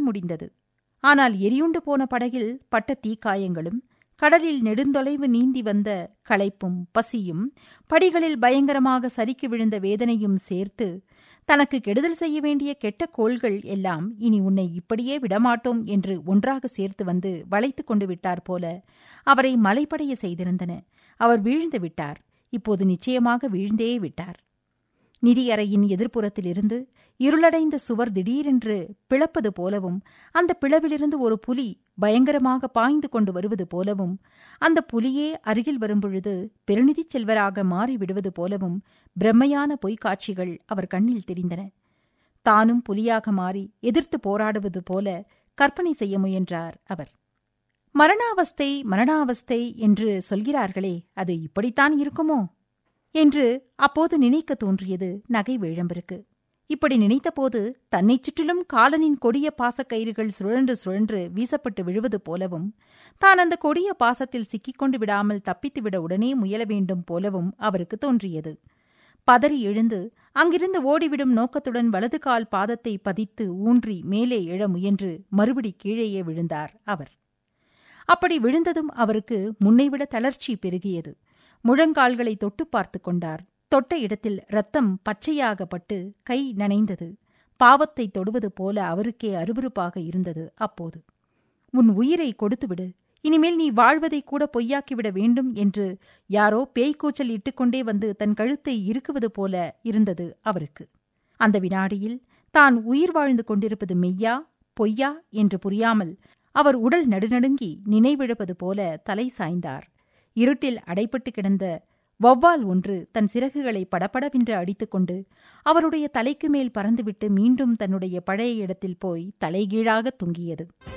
முடிந்தது ஆனால் எரியுண்டு போன படகில் பட்ட தீக்காயங்களும் கடலில் நெடுந்தொலைவு நீந்தி வந்த களைப்பும் பசியும் படிகளில் பயங்கரமாக சறுக்கி விழுந்த வேதனையும் சேர்த்து தனக்கு கெடுதல் செய்ய வேண்டிய கெட்ட கோள்கள் எல்லாம் இனி உன்னை இப்படியே விடமாட்டோம் என்று ஒன்றாக சேர்த்து வந்து வளைத்து கொண்டு விட்டார் போல அவரை மலைப்படைய செய்திருந்தன அவர் வீழ்ந்து விட்டார் இப்போது நிச்சயமாக வீழ்ந்தே விட்டார் நிதியறையின் எதிர்ப்புறத்திலிருந்து இருளடைந்த சுவர் திடீரென்று பிளப்பது போலவும் அந்த பிளவிலிருந்து ஒரு புலி பயங்கரமாக பாய்ந்து கொண்டு வருவது போலவும் அந்த புலியே அருகில் வரும்பொழுது பெருநிதிச் செல்வராக மாறிவிடுவது போலவும் பிரம்மையான பொய்க்காட்சிகள் அவர் கண்ணில் தெரிந்தன தானும் புலியாக மாறி எதிர்த்து போராடுவது போல கற்பனை செய்ய முயன்றார் அவர் மரணாவஸ்தை மரணாவஸ்தை என்று சொல்கிறார்களே அது இப்படித்தான் இருக்குமோ என்று அப்போது நினைக்க தோன்றியது நகை வேழம்பிற்கு இப்படி நினைத்தபோது தன்னைச் சுற்றிலும் காலனின் கொடிய பாசக்கயிறுகள் சுழன்று சுழன்று வீசப்பட்டு விழுவது போலவும் தான் அந்த கொடிய பாசத்தில் சிக்கிக்கொண்டு விடாமல் தப்பித்துவிட உடனே முயல வேண்டும் போலவும் அவருக்கு தோன்றியது பதறி எழுந்து அங்கிருந்து ஓடிவிடும் நோக்கத்துடன் வலது கால் பாதத்தை பதித்து ஊன்றி மேலே எழ முயன்று மறுபடி கீழேயே விழுந்தார் அவர் அப்படி விழுந்ததும் அவருக்கு முன்னைவிட தளர்ச்சி பெருகியது முழங்கால்களை தொட்டு பார்த்து கொண்டார் தொட்ட இடத்தில் ரத்தம் பச்சையாகப்பட்டு கை நனைந்தது பாவத்தை தொடுவது போல அவருக்கே அருவருப்பாக இருந்தது அப்போது உன் உயிரை கொடுத்துவிடு இனிமேல் நீ வாழ்வதை கூட பொய்யாக்கிவிட வேண்டும் என்று யாரோ பேய்க்கூச்சல் இட்டுக்கொண்டே வந்து தன் கழுத்தை இருக்குவது போல இருந்தது அவருக்கு அந்த வினாடியில் தான் உயிர் வாழ்ந்து கொண்டிருப்பது மெய்யா பொய்யா என்று புரியாமல் அவர் உடல் நடுநடுங்கி நினைவிழப்பது போல தலை சாய்ந்தார் இருட்டில் அடைப்பட்டு கிடந்த வௌவால் ஒன்று தன் சிறகுகளை படபடவென்று அடித்துக்கொண்டு அவருடைய தலைக்கு மேல் பறந்துவிட்டு மீண்டும் தன்னுடைய பழைய இடத்தில் போய் தலைகீழாக தொங்கியது